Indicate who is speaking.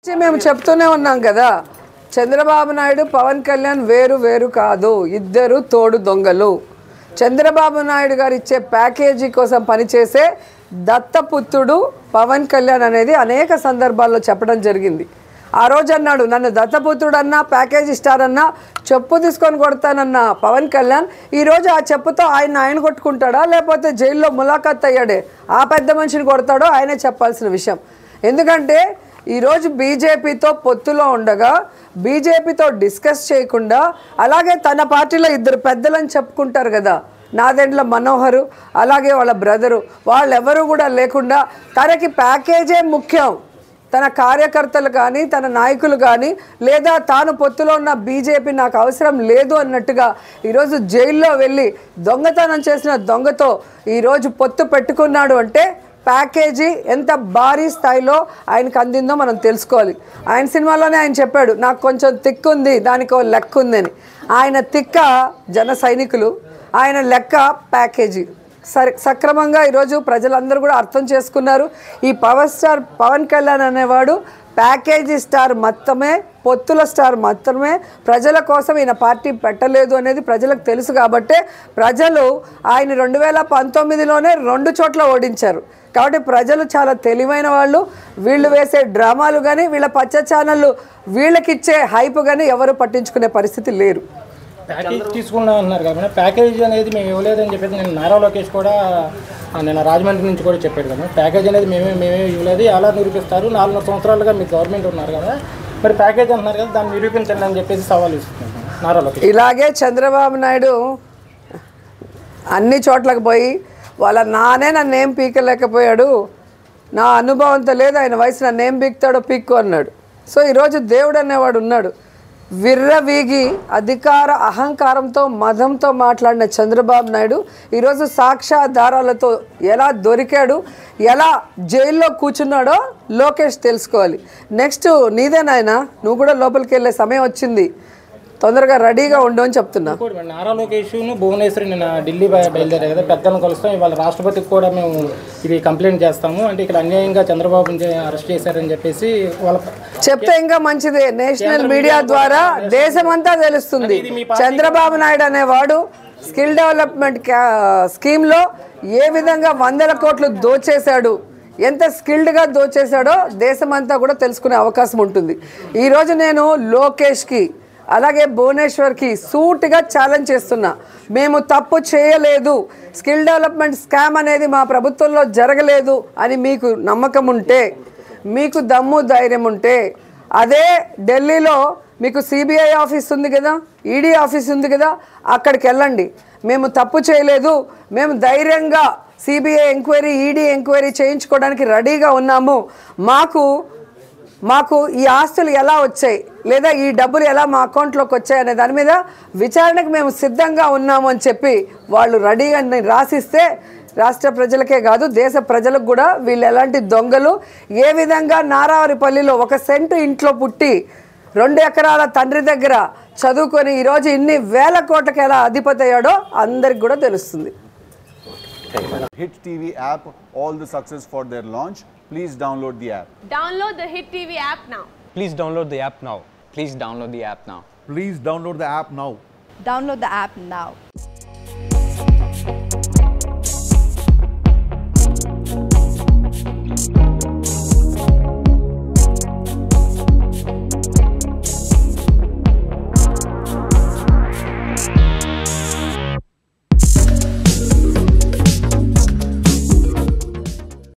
Speaker 1: మేము చెప్తూనే ఉన్నాం కదా చంద్రబాబు నాయుడు పవన్ కళ్యాణ్ వేరు వేరు కాదు ఇద్దరు తోడు దొంగలు చంద్రబాబు నాయుడు గారు ఇచ్చే ప్యాకేజీ కోసం పనిచేసే దత్తపుత్రుడు పవన్ కళ్యాణ్ అనేది అనేక సందర్భాల్లో చెప్పడం జరిగింది ఆ రోజు అన్నాడు నన్ను దత్తపుత్రుడు అన్నా ప్యాకేజీ స్టార్ అన్నా చెప్పు తీసుకొని కొడతానన్న పవన్ కళ్యాణ్ ఈరోజు ఆ చెప్పుతో ఆయన ఆయన కొట్టుకుంటాడా లేకపోతే జైల్లో ములాఖాత్ అయ్యాడే ఆ పెద్ద మనిషిని కొడతాడో ఆయనే చెప్పాల్సిన విషయం ఎందుకంటే ఈరోజు బీజేపీతో పొత్తులో ఉండగా బీజేపీతో డిస్కస్ చేయకుండా అలాగే తన పార్టీలో ఇద్దరు పెద్దలని చెప్పుకుంటారు కదా నాదెండ్ల మనోహరు అలాగే వాళ్ళ బ్రదరు వాళ్ళెవరూ కూడా లేకుండా తనకి ప్యాకేజే ముఖ్యం తన కార్యకర్తలు కానీ తన నాయకులు కానీ లేదా తాను పొత్తులో ఉన్న బీజేపీ నాకు అవసరం లేదు అన్నట్టుగా ఈరోజు జైల్లో వెళ్ళి దొంగతనం చేసిన దొంగతో ఈరోజు పొత్తు పెట్టుకున్నాడు అంటే ప్యాకేజీ ఎంత భారీ స్థాయిలో ఆయనకు అందిందో మనం తెలుసుకోవాలి ఆయన సినిమాలోనే ఆయన చెప్పాడు నాకు కొంచెం తిక్కు ఉంది దానికి ఓ లెక్క ఉందని ఆయన తిక్క జన సైనికులు ఆయన లెక్క ప్యాకేజీ సరి సక్రమంగా ఈరోజు ప్రజలందరూ కూడా అర్థం చేసుకున్నారు ఈ పవర్ స్టార్ పవన్ కళ్యాణ్ అనేవాడు ప్యాకేజీ స్టార్ మొత్తమే పొత్తుల స్టార్ మాత్రమే ప్రజల కోసం ఈయన పార్టీ పెట్టలేదు అనేది ప్రజలకు తెలుసు కాబట్టే ప్రజలు ఆయన రెండు వేల పంతొమ్మిదిలోనే రెండు చోట్ల ఓడించారు కాబట్టి ప్రజలు చాలా తెలివైన వాళ్ళు వీళ్ళు వేసే డ్రామాలు కానీ వీళ్ళ పచ్చ ఛానళ్ళు వీళ్ళకిచ్చే హైప్ కానీ ఎవరు పట్టించుకునే పరిస్థితి లేరు
Speaker 2: ప్యాకేజ్ తీసుకున్నాం అన్నారు కాబట్టి ప్యాకేజ్ అనేది మేము ఇవ్వలేదని చెప్పేసి నేను నారా లోకేష్ కూడా ఆ, నేను రాజమండ్రి నుంచి కూడా చెప్పాడు కదా ప్యాకేజ్ అనేది మేమే మేమే ఇవ్వలేదు ఎలా నిరూపిస్తారు నాలుగు సంవత్సరాలుగా మీ గవర్నమెంట్ ఉన్నారు కదా మరి ప్యాకేజ్ అంటున్నారు కదా దాన్ని నిరూపించండి అని చెప్పేసి సవాల్ ఇస్తున్నాను నారా లోకేష్
Speaker 1: ఇలాగే చంద్రబాబు నాయుడు అన్ని చోట్లకు పోయి వాళ్ళ నానే నన్ను ఏం పీకలేకపోయాడు నా అనుభవంతో లేదు ఆయన వయసు నన్ను ఏం పీకుతాడో పీక్కు అన్నాడు సో ఈరోజు దేవుడు అనేవాడు ఉన్నాడు విర్రవీగి అధికార అహంకారంతో మదంతో మాట్లాడిన చంద్రబాబు నాయుడు ఈరోజు సాక్ష్యాధారాలతో ఎలా దొరికాడు ఎలా జైల్లో కూర్చున్నాడో లోకేష్ తెలుసుకోవాలి నెక్స్ట్ నీదే నాయన నువ్వు కూడా లోపలికి వెళ్ళే సమయం వచ్చింది తొందరగా రెడీగా ఉండు అని చెప్తున్నా
Speaker 2: ఇంకోటి మరి నారా లోకేష్ను భువనేశ్వరి నిన్న ఢిల్లీ బయ- బయలుదేరారు కదా పెద్దలను కలుస్తాం ఇవాళ రాష్ట్రపతికి కూడా మేము ఇది కంప్లైంట్ చేస్తాము అంటే ఇక్కడ అన్యాయంగా చంద్రబాబుని అరెస్ట్ చేశారని చెప్పేసి వాళ్ళ
Speaker 1: చెప్తే ఇంకా మంచిదే నేషనల్ మీడియా ద్వారా దేశమంతా తెలుస్తుంది చంద్రబాబు నాయుడు అనేవాడు స్కిల్ డెవలప్మెంట్ స్కీమ్లో ఏ విధంగా వందల కోట్లు దోచేశాడు ఎంత స్కిల్డ్గా దోచేశాడో దేశమంతా కూడా తెలుసుకునే అవకాశం ఉంటుంది ఈరోజు నేను లోకేష్కి అలాగే భువనేశ్వర్కి సూటిగా ఛాలెంజ్ చేస్తున్నా మేము తప్పు చేయలేదు స్కిల్ డెవలప్మెంట్ స్కామ్ అనేది మా ప్రభుత్వంలో జరగలేదు అని మీకు నమ్మకం ఉంటే మీకు దమ్ము ధైర్యం ఉంటే అదే ఢిల్లీలో మీకు సిబిఐ ఆఫీస్ ఉంది కదా ఈడీ ఆఫీస్ ఉంది కదా అక్కడికి వెళ్ళండి మేము తప్పు చేయలేదు మేము ధైర్యంగా సిబిఐ ఎంక్వైరీ ఈడీ ఎంక్వైరీ చేయించుకోవడానికి రెడీగా ఉన్నాము మాకు మాకు ఈ ఆస్తులు ఎలా వచ్చాయి లేదా ఈ డబ్బులు ఎలా మా అకౌంట్లోకి వచ్చాయి అనే దాని మీద విచారణకు మేము సిద్ధంగా ఉన్నాము అని చెప్పి వాళ్ళు రెడీగా రాసిస్తే రాష్ట్ర ప్రజలకే కాదు దేశ ప్రజలకు కూడా వీళ్ళు ఎలాంటి దొంగలు ఏ విధంగా నారావారిపల్లిలో ఒక సెంటు ఇంట్లో పుట్టి రెండు ఎకరాల తండ్రి దగ్గర చదువుకొని ఈరోజు ఇన్ని వేల కోట్లకి ఎలా అధిపతి అయ్యాడో అందరికి కూడా తెలుస్తుంది
Speaker 3: Hit TV app, all the success for their launch. Please download the app.
Speaker 4: Download the Hit TV app now.
Speaker 5: Please download the app now.
Speaker 6: Please download the app now.
Speaker 7: Please download the app now.
Speaker 8: Download the app now.